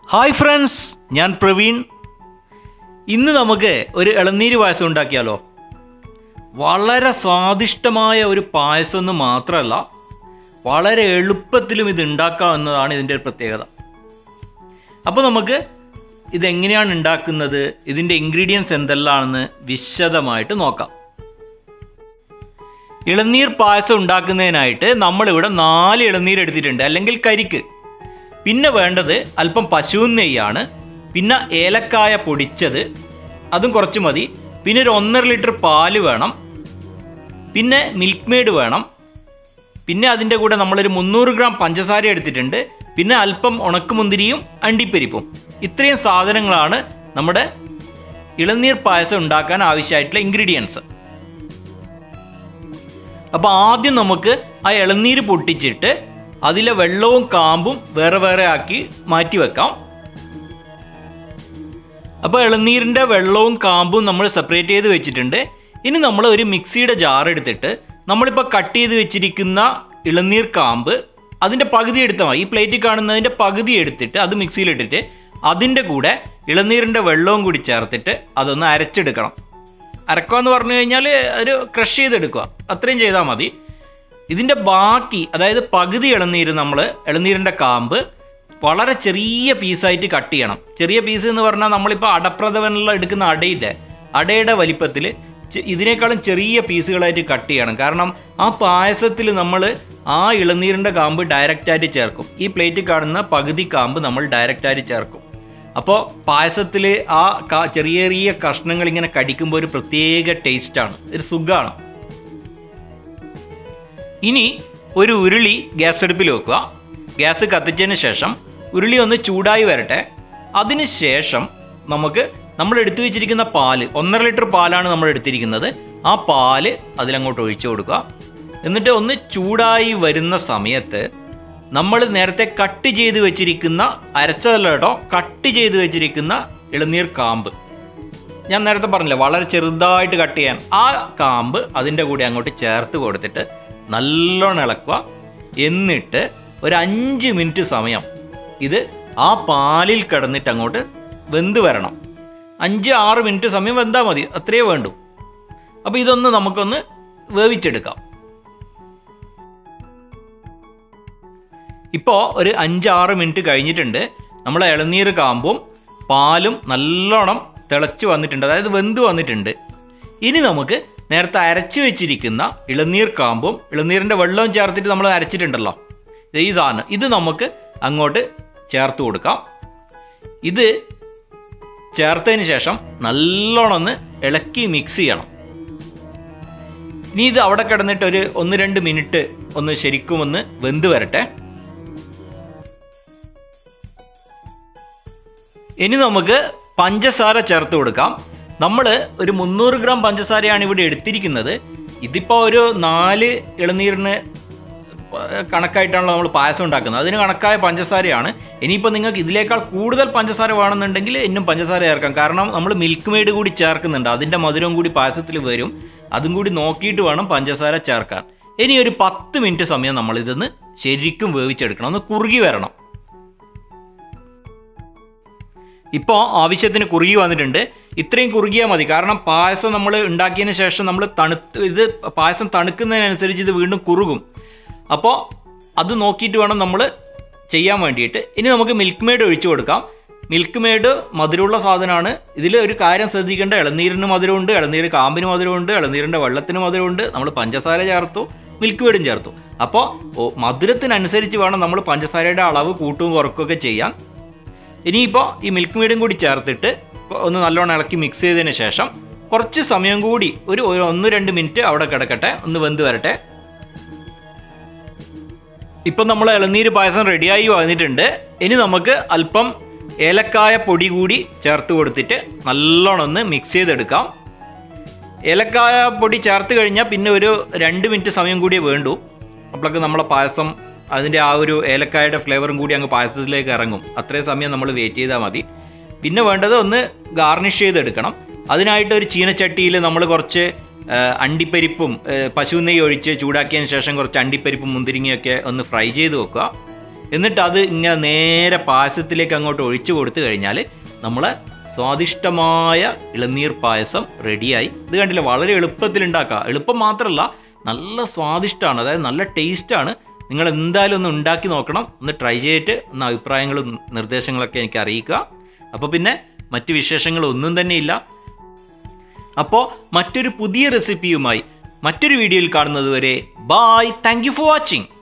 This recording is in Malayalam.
ഹായ് ഫ്രണ്ട്സ് ഞാൻ പ്രവീൺ ഇന്ന് നമുക്ക് ഒരു ഇളനീര് പായസം ഉണ്ടാക്കിയാലോ വളരെ സ്വാദിഷ്ടമായ ഒരു പായസം എന്ന് മാത്രമല്ല വളരെ എളുപ്പത്തിലും ഇത് ഉണ്ടാക്കാവുന്നതാണ് ഇതിൻ്റെ ഒരു പ്രത്യേകത അപ്പോൾ നമുക്ക് ഇതെങ്ങനെയാണ് ഉണ്ടാക്കുന്നത് ഇതിൻ്റെ ഇൻഗ്രീഡിയൻസ് എന്തെല്ലാമാണെന്ന് വിശദമായിട്ട് നോക്കാം ഇളനീർ പായസം ഉണ്ടാക്കുന്നതിനായിട്ട് നമ്മളിവിടെ നാല് ഇളനീർ എടുത്തിട്ടുണ്ട് അല്ലെങ്കിൽ കരിക്ക് പിന്നെ വേണ്ടത് അല്പം പശുവിൻ നെയ്യാണ് പിന്നെ ഏലക്കായ പൊടിച്ചത് അതും കുറച്ച് മതി പിന്നെ ഒരു ഒന്നര ലിറ്റർ പാല് വേണം പിന്നെ മിൽക്ക് മെയ്ഡ് വേണം പിന്നെ അതിൻ്റെ കൂടെ നമ്മളൊരു മുന്നൂറ് ഗ്രാം പഞ്ചസാര എടുത്തിട്ടുണ്ട് പിന്നെ അല്പം ഉണക്കുമുന്തിരിയും അണ്ടിപ്പരിപ്പും ഇത്രയും സാധനങ്ങളാണ് നമ്മുടെ ഇളനീർ പായസം ഉണ്ടാക്കാൻ ആവശ്യമായിട്ടുള്ള ഇൻഗ്രീഡിയൻസ് അപ്പോൾ ആദ്യം നമുക്ക് ആ ഇളനീര് പൊട്ടിച്ചിട്ട് അതിലെ വെള്ളവും കാമ്പും വേറെ വേറെ ആക്കി മാറ്റി വെക്കാം അപ്പോൾ ഇളനീരിൻ്റെ വെള്ളവും കാമ്പും നമ്മൾ സെപ്പറേറ്റ് ചെയ്ത് വെച്ചിട്ടുണ്ട് ഇനി നമ്മൾ ഒരു മിക്സിയുടെ ജാർ എടുത്തിട്ട് നമ്മളിപ്പോൾ കട്ട് ചെയ്ത് വെച്ചിരിക്കുന്ന ഇളനീർ കാമ്പ് അതിൻ്റെ പകുതി എടുത്താൽ മതി ഈ പ്ലേറ്റിൽ കാണുന്നതിൻ്റെ പകുതി എടുത്തിട്ട് അത് മിക്സിയിലിട്ടിട്ട് അതിൻ്റെ കൂടെ ഇളനീരിൻ്റെ വെള്ളവും കൂടി ചേർത്തിട്ട് അതൊന്ന് അരച്ചെടുക്കണം അരക്കുക എന്ന് പറഞ്ഞു കഴിഞ്ഞാൽ ഒരു ക്രഷ് ചെയ്തെടുക്കുക അത്രയും ചെയ്താൽ മതി ഇതിൻ്റെ ബാക്കി അതായത് പകുതി ഇളനീര് നമ്മൾ ഇളനീരിൻ്റെ കാമ്പ് വളരെ ചെറിയ പീസായിട്ട് കട്ട് ചെയ്യണം ചെറിയ പീസ് എന്ന് പറഞ്ഞാൽ നമ്മളിപ്പോൾ അടപ്രഥമനെല്ലാം എടുക്കുന്ന അടയില്ലേ അടയുടെ വലിപ്പത്തിൽ ഇതിനേക്കാളും ചെറിയ പീസുകളായിട്ട് കട്ട് ചെയ്യണം കാരണം ആ പായസത്തിൽ നമ്മൾ ആ ഇളനീരിൻ്റെ കാമ്പ് ഡയറക്റ്റായിട്ട് ചേർക്കും ഈ പ്ലേറ്റിൽ കാണുന്ന പകുതി കാമ്പ് നമ്മൾ ഡയറക്റ്റായിട്ട് ചേർക്കും അപ്പോൾ പായസത്തിൽ ആ ക- ചെറിയ ചെറിയ കഷ്ണങ്ങൾ ഇങ്ങനെ കടിക്കുമ്പോൾ ഒരു പ്രത്യേക ടേസ്റ്റാണ് ഒരു സുഖമാണ് ഇനി ഒരു ഉരുളി ഗ്യാസ് അടുപ്പിൽ വെക്കുക ഗ്യാസ് കത്തിച്ചതിന് ശേഷം ഉരുളി ഒന്ന് ചൂടായി വരട്ടെ അതിന് ശേഷം നമുക്ക് നമ്മൾ എടുത്തു വെച്ചിരിക്കുന്ന പാല് ഒന്നര ലിറ്റർ പാലാണ് നമ്മൾ എടുത്തിരിക്കുന്നത് ആ പാല് അതിലങ്ങോട്ട് ഒഴിച്ചു കൊടുക്കുക എന്നിട്ട് ഒന്ന് ചൂടായി വരുന്ന സമയത്ത് നമ്മൾ നേരത്തെ കട്ട് ചെയ്ത് വെച്ചിരിക്കുന്ന അരച്ചതല്ല കേട്ടോ കട്ട് ചെയ്ത് വെച്ചിരിക്കുന്ന ഇളനീർ കാമ്പ് ഞാൻ നേരത്തെ പറഞ്ഞില്ലേ വളരെ ചെറുതായിട്ട് കട്ട് ചെയ്യാൻ ആ കാമ്പ് അതിൻ്റെ കൂടെ അങ്ങോട്ട് ചേർത്ത് കൊടുത്തിട്ട് നല്ലോണം ഇളക്കുക എന്നിട്ട് ഒരു അഞ്ച് മിനിറ്റ് സമയം ഇത് ആ പാലിൽ കിടന്നിട്ട് അങ്ങോട്ട് വെന്ത് വരണം അഞ്ച് ആറ് മിനിറ്റ് സമയം വെന്താൽ മതി അത്രയേ വേണ്ടൂ അപ്പോൾ ഇതൊന്ന് നമുക്കൊന്ന് വേവിച്ചെടുക്കാം ഇപ്പോൾ ഒരു അഞ്ചാറ് മിനിറ്റ് കഴിഞ്ഞിട്ടുണ്ട് നമ്മൾ ഇളനീർ കാമ്പും പാലും നല്ലോണം തിളച്ച് വന്നിട്ടുണ്ട് അതായത് വെന്ത് വന്നിട്ടുണ്ട് ഇനി നമുക്ക് നേരത്തെ അരച്ച് വെച്ചിരിക്കുന്ന ഇളനീർ കാമ്പും ഇളനീരിൻ്റെ വെള്ളവും ചേർത്തിട്ട് നമ്മൾ അരച്ചിട്ടുണ്ടല്ലോ ഇത് ഈ സാധനം ഇത് നമുക്ക് അങ്ങോട്ട് ചേർത്ത് കൊടുക്കാം ഇത് ചേർത്തതിന് ശേഷം നല്ലോണം ഒന്ന് ഇളക്കി മിക്സ് ചെയ്യണം ഇനി ഇത് അവിടെ കിടന്നിട്ട് ഒരു ഒന്ന് രണ്ട് മിനിറ്റ് ഒന്ന് ശരിക്കും ഒന്ന് വെന്ത് വരട്ടെ ഇനി നമുക്ക് പഞ്ചസാര ചേർത്ത് കൊടുക്കാം നമ്മൾ ഒരു മുന്നൂറ് ഗ്രാം പഞ്ചസാരയാണ് ഇവിടെ എടുത്തിരിക്കുന്നത് ഇതിപ്പോൾ ഒരു നാല് ഇളനീരിന് കണക്കായിട്ടാണല്ലോ നമ്മൾ പായസം ഉണ്ടാക്കുന്നത് അതിന് കണക്കായ പഞ്ചസാരയാണ് ഇനിയിപ്പോൾ നിങ്ങൾക്ക് ഇതിനേക്കാൾ കൂടുതൽ പഞ്ചസാര വേണമെന്നുണ്ടെങ്കിൽ ഇന്നും പഞ്ചസാര ചേർക്കാം കാരണം നമ്മൾ മിൽക്ക് മെയ്ഡ് കൂടി ചേർക്കുന്നുണ്ട് അതിൻ്റെ മധുരം കൂടി പായസത്തിൽ വരും അതും കൂടി നോക്കിയിട്ട് വേണം പഞ്ചസാര ചേർക്കാൻ ഇനി ഒരു പത്ത് മിനിറ്റ് സമയം നമ്മൾ ഇതൊന്ന് ശരിക്കും വേവിച്ചെടുക്കണം ഒന്ന് കുറുകി വരണം ഇപ്പോൾ ആവശ്യത്തിന് കുറുകി വന്നിട്ടുണ്ട് ഇത്രയും കുറുകിയാൽ മതി കാരണം പായസം നമ്മൾ ഉണ്ടാക്കിയതിന് ശേഷം നമ്മൾ തണുത്ത് ഇത് പായസം തണുക്കുന്നതിനനുസരിച്ച് ഇത് വീണ്ടും കുറുകും അപ്പോൾ അത് നോക്കിയിട്ട് വേണം നമ്മൾ ചെയ്യാൻ വേണ്ടിയിട്ട് ഇനി നമുക്ക് മിൽക്ക് മെയ്ഡ് ഒഴിച്ചു കൊടുക്കാം മിൽക്ക് മെയ്ഡ് മധുരമുള്ള സാധനമാണ് ഇതിൽ ഒരു കാര്യം ശ്രദ്ധിക്കേണ്ട ഇളനീരിന് മധുരമുണ്ട് ഇളനീര് കാമ്പിന് മധുരമുണ്ട് ഇളനീരിൻ്റെ വെള്ളത്തിന് മധുരമുണ്ട് നമ്മൾ പഞ്ചസാര ചേർത്തു മിൽക്ക് മെയ്ഡും ചേർത്തു അപ്പോൾ ഓ, മധുരത്തിനനുസരിച്ച് വേണം നമ്മൾ പഞ്ചസാരയുടെ അളവ് കൂട്ടും കുറക്കുകയൊക്കെ ചെയ്യാൻ ഇനിയിപ്പോൾ ഈ മിൽക്ക് മെയ്ഡും കൂടി ചേർത്തിട്ട് ഒന്ന് നല്ലോണം ഇളക്കി മിക്സ് ചെയ്തതിന് ശേഷം കുറച്ച് സമയം കൂടി ഒരു ഒരു ഒന്ന് രണ്ട് മിനിറ്റ് അവിടെ കിടക്കട്ടെ ഒന്ന് വെന്ത് വരട്ടെ ഇപ്പം നമ്മൾ ഇളനീര് പായസം റെഡിയായി വന്നിട്ടുണ്ട് ഇനി നമുക്ക് അല്പം ഏലക്കായ പൊടി കൂടി ചേർത്ത് കൊടുത്തിട്ട് നല്ലോണം ഒന്ന് മിക്സ് ചെയ്തെടുക്കാം ഏലക്കായ പൊടി ചേർത്ത് കഴിഞ്ഞാൽ പിന്നെ ഒരു രണ്ട് മിനിറ്റ് സമയം കൂടിയേ വേണ്ടൂ അപ്പോഴൊക്കെ നമ്മളെ പായസം അതിൻ്റെ ആ ഒരു ഏലക്കായുടെ ഫ്ലേവറും കൂടി അങ്ങ് പായസത്തിലേക്ക് ഇറങ്ങും അത്രയും സമയം നമ്മൾ വെയിറ്റ് ചെയ്താൽ മതി പിന്നെ വേണ്ടത് ഒന്ന് ഗാർണിഷ് ചെയ്തെടുക്കണം അതിനായിട്ട് ഒരു ചീനച്ചട്ടിയിൽ നമ്മൾ കുറച്ച് ആ, അണ്ടിപ്പരിപ്പും ആ, പശുനെയ്യ് ഒഴിച്ച് ചൂടാക്കിയതിന് ശേഷം കുറച്ച് അണ്ടിപ്പരിപ്പും മുന്തിരിങ്ങയൊക്കെ ഒന്ന് ഫ്രൈ ചെയ്ത് വെക്കുക എന്നിട്ട് അത് ഇങ്ങനെ നേരെ പായസത്തിലേക്ക് അങ്ങോട്ട് ഒഴിച്ചു കൊടുത്തു കഴിഞ്ഞാൽ നമ്മളെ സ്വാദിഷ്ടമായ ഇളനീർ പായസം റെഡിയായി ഇത് കണ്ടില്ല വളരെ എളുപ്പത്തിൽ ഉണ്ടാക്കാം എളുപ്പം മാത്രമല്ല നല്ല സ്വാദിഷ്ടമാണ് അതായത് നല്ല ടേസ്റ്റാണ് നിങ്ങൾ എന്തായാലും ഒന്ന് ഉണ്ടാക്കി നോക്കണം ഒന്ന് ട്രൈ ചെയ്തിട്ട് ഒന്ന് അഭിപ്രായങ്ങളും നിർദ്ദേശങ്ങളൊക്കെ എനിക്ക് അറിയിക്കുക അപ്പോൾ പിന്നെ മറ്റ് വിശേഷങ്ങളൊന്നും തന്നെ ഇല്ല അപ്പോൾ മറ്റൊരു പുതിയ റെസിപ്പിയുമായി മറ്റൊരു വീഡിയോയിൽ കാണുന്നത് വരെ bye thank you for watching